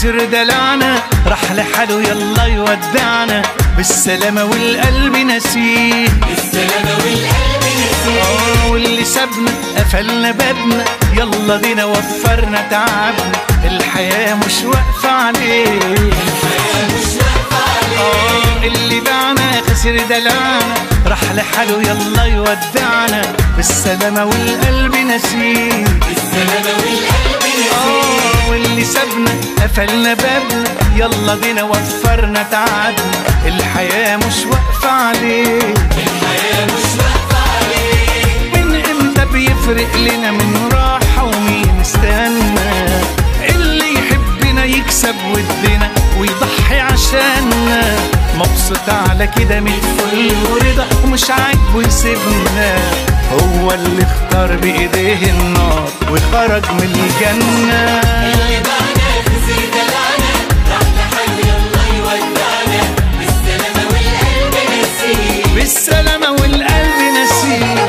خسر دلعنا راح لحاله يلا يودعنا بالسلامة والقلب نسيه بالسلامة والقلب نسيه آه واللي سابنا قفلنا بابنا يلا بينا وفرنا تعبنا الحياة مش واقفة عليه الحياة مش واقفة عليه آه اللي باعنا خسر دلعنا راح لحاله يلا يودعنا بالسلامة والقلب نسيه بالسلامة والقلب نسيه آه واللي سابنا قفلنا بابنا يلا بينا وفرنا تعبنا الحياة مش واقفة عليه الحياة مش واقفة عليه من امتى بيفرق لنا من راحة ومين استنى اللي يحبنا يكسب ودنا ويضحي عشاننا مبسوط على كده من الفل ورضا ومش عاجبه يسيبنا هو اللي اختار بايديه النار وخرج من الجنة اللي بعنا خسر دلعنا راح لحاله يلا يودعنا بالسلامة والقلب نسيه بالسلامة والقلب نسيه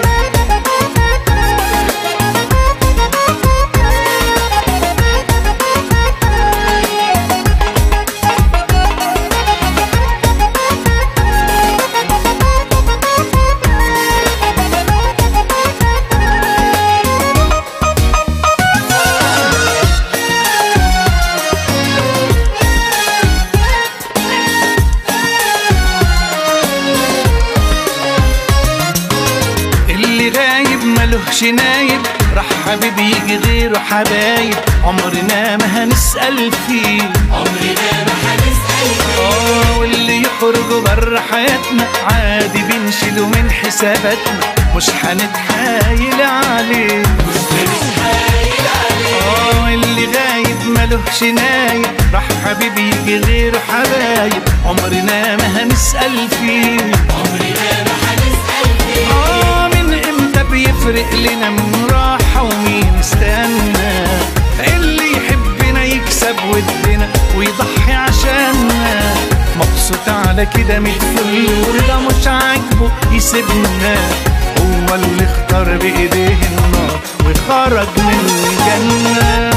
اللي غايب ملهش نايب راح حبيب يجي غيره حبايب عمرنا ما هنسأل فيه عمرنا ما هنسأل فيه اه واللي يخرجوا بره حياتنا عادي بنشيله من حساباتنا مش هنتحايل عليه مش بنتحايل عليه اه اللي غايب ملهش نايب راح حبيب يجي غيره حبايب عمرنا ما هنسأل فيه عمرنا ما هنسأل فيه آه من امتى بيفرق لنا من راحة ومين استنى اللي يحبنا يكسب ودنا ويضحي عشاننا مبسوط على كده من الفل ورضا مش عاجبه يسيبنا هو اللي اختار بايديه النار وخرج من الجنة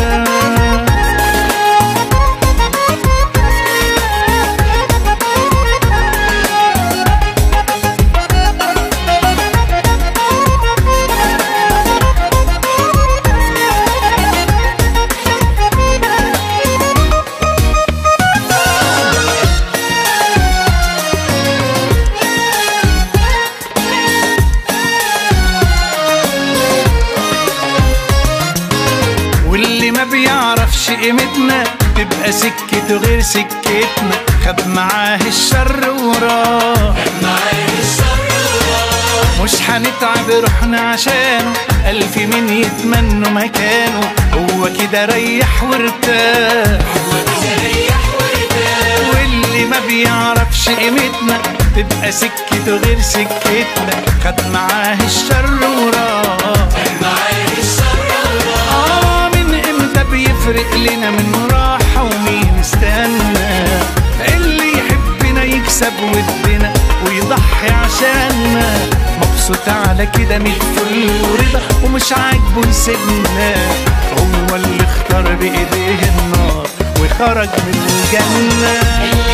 واللي ما بيعرفش قيمتنا تبقى سكته غير سكتنا خد معاه الشر وراه معاه الشر وراه مش هنتعب روحنا عشانه ألف مين يتمنوا مكانه هو كده ريح وارتاح وكده ريح وارتاح واللي ما بيعرفش قيمتنا تبقى سكته غير سكتنا خد معاه الشر وراه معاه الشر وراه آه من امتى بيفرق لنا من راحة ومين استنى اللي يحبنا يكسب ودنا ويضحي عشاننا مبسوط على كده من الفل ورضا ومش عاجبه يسيبنا هو اللي اختار بايديه النار وخرج من الجنة